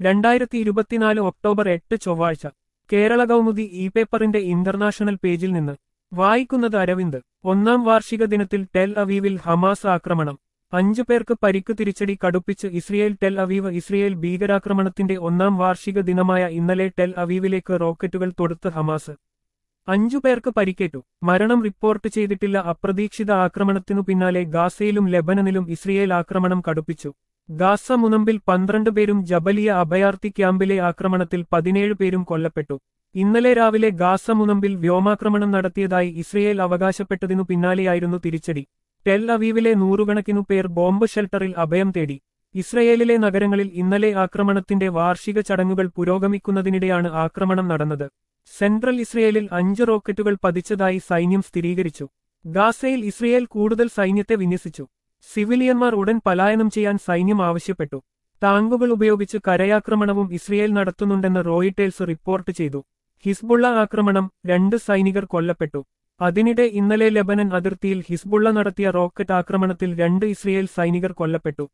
രണ്ടായിരത്തി ഇരുപത്തിനാല് ഒക്ടോബർ എട്ട് ചൊവ്വാഴ്ച കേരള കൗമുദി ഇ പേപ്പറിന്റെ ഇന്റർനാഷണൽ പേജിൽ നിന്ന് വായിക്കുന്നത് അരവിന്ദ് ഒന്നാം വാർഷിക ദിനത്തിൽ ടെൽ അവീവിൽ ഹമാസ് ആക്രമണം അഞ്ചു പേർക്ക് പരിക്ക് തിരിച്ചടി കടുപ്പിച്ച് ഇസ്രയേൽ ടെൽ അവീവ് ഇസ്രയേൽ ഭീകരാക്രമണത്തിന്റെ ഒന്നാം വാർഷിക ദിനമായ ഇന്നലെ ടെൽ അവീവിലേക്ക് റോക്കറ്റുകൾ തൊടുത്ത് ഹമാസ് അഞ്ചു പേർക്ക് പരിക്കേറ്റു മരണം റിപ്പോർട്ട് ചെയ്തിട്ടില്ല അപ്രതീക്ഷിത ആക്രമണത്തിനു പിന്നാലെ ഗാസയിലും ലെബനനിലും ഇസ്രയേൽ ആക്രമണം കടുപ്പിച്ചു ഗാസ മുനമ്പിൽ പന്ത്രണ്ട് പേരും ജബലിയ അഭയാർത്ഥി ക്യാമ്പിലെ ആക്രമണത്തിൽ പതിനേഴ് പേരും കൊല്ലപ്പെട്ടു ഇന്നലെ രാവിലെ ഗാസ മുനമ്പിൽ വ്യോമാക്രമണം നടത്തിയതായി ഇസ്രയേൽ അവകാശപ്പെട്ടതിനു പിന്നാലെയായിരുന്നു തിരിച്ചടി ടെൽ അവീവിലെ നൂറുകണക്കിനു പേർ ബോംബ് ഷെൽട്ടറിൽ അഭയം തേടി ഇസ്രയേലിലെ നഗരങ്ങളിൽ ഇന്നലെ ആക്രമണത്തിന്റെ വാർഷിക ചടങ്ങുകൾ പുരോഗമിക്കുന്നതിനിടെയാണ് ആക്രമണം നടന്നത് സെൻട്രൽ ഇസ്രയേലിൽ അഞ്ച് റോക്കറ്റുകൾ പതിച്ചതായി സൈന്യം സ്ഥിരീകരിച്ചു ഗാസയിൽ ഇസ്രയേൽ കൂടുതൽ സൈന്യത്തെ വിന്യസിച്ചു സിവിലിയന്മാർ ഉടൻ പലായനം ചെയ്യാൻ സൈന്യം ആവശ്യപ്പെട്ടു ടാങ്കുകൾ ഉപയോഗിച്ച് കരയാക്രമണവും ഇസ്രയേൽ നടത്തുന്നുണ്ടെന്ന് റോയിട്ടേൽസ് റിപ്പോർട്ട് ചെയ്തു ഹിസ്ബുള്ള ആക്രമണം രണ്ട് സൈനികർ കൊല്ലപ്പെട്ടു അതിനിടെ ഇന്നലെ ലെബനൻ അതിർത്തിയിൽ ഹിസ്ബുള്ള നടത്തിയ റോക്കറ്റ് ആക്രമണത്തിൽ രണ്ട് ഇസ്രയേൽ സൈനികർ കൊല്ലപ്പെട്ടു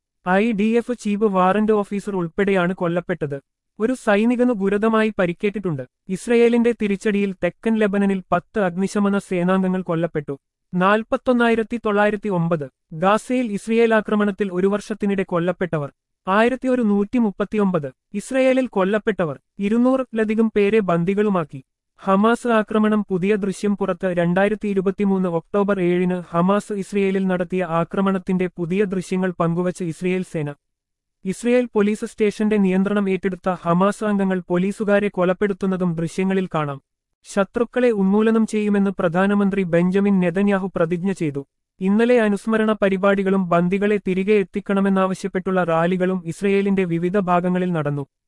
I D F chief warrant officer ഉൾപ്പെടെയാണ് കൊല്ലപ്പെട്ടത് ഒരു സൈനികനു ഗുരുതരമായി പരിക്കേറ്റിട്ടുണ്ട് ഇസ്രയേലിന്റെ തിരിച്ചടിയിൽ തെക്കൻ ലെബനനിൽ പത്ത് അഗ്നിശമന സേനാംഗങ്ങൾ കൊല്ലപ്പെട്ടു നാൽപ്പത്തൊന്നായിരത്തി തൊള്ളായിരത്തി ഒമ്പത് ഗാസയിൽ ഇസ്രയേൽ ആക്രമണത്തിൽ ഒരു വർഷത്തിനിടെ കൊല്ലപ്പെട്ടവർ ആയിരത്തി ഒരു നൂറ്റി മുപ്പത്തിയൊമ്പത് ഇസ്രയേലിൽ കൊല്ലപ്പെട്ടവർ ഇരുന്നൂറിലധികം പേരെ ബന്ദികളുമാക്കി ഹമാസ് ആക്രമണം പുതിയ ദൃശ്യം പുറത്ത് രണ്ടായിരത്തി ഇരുപത്തിമൂന്ന് ഒക്ടോബർ ഏഴിന് ഹമാസ് ഇസ്രയേലിൽ നടത്തിയ ആക്രമണത്തിന്റെ പുതിയ ദൃശ്യങ്ങൾ പങ്കുവച്ച് ഇസ്രയേൽ സേന ഇസ്രയേൽ പോലീസ് സ്റ്റേഷന്റെ നിയന്ത്രണം ഏറ്റെടുത്ത ഹമാസ് അംഗങ്ങൾ പോലീസുകാരെ കൊലപ്പെടുത്തുന്നതും ദൃശ്യങ്ങളിൽ കാണാം ശത്രുക്കളെ ഉന്മൂലനം ചെയ്യുമെന്ന് പ്രധാനമന്ത്രി ബെഞ്ചമിൻ നെതന്യാഹു പ്രതിജ്ഞ ചെയ്തു ഇന്നലെ അനുസ്മരണ പരിപാടികളും ബന്ദികളെ തിരികെ എത്തിക്കണമെന്നാവശ്യപ്പെട്ടുള്ള റാലികളും ഇസ്രയേലിന്റെ വിവിധ ഭാഗങ്ങളിൽ നടന്നു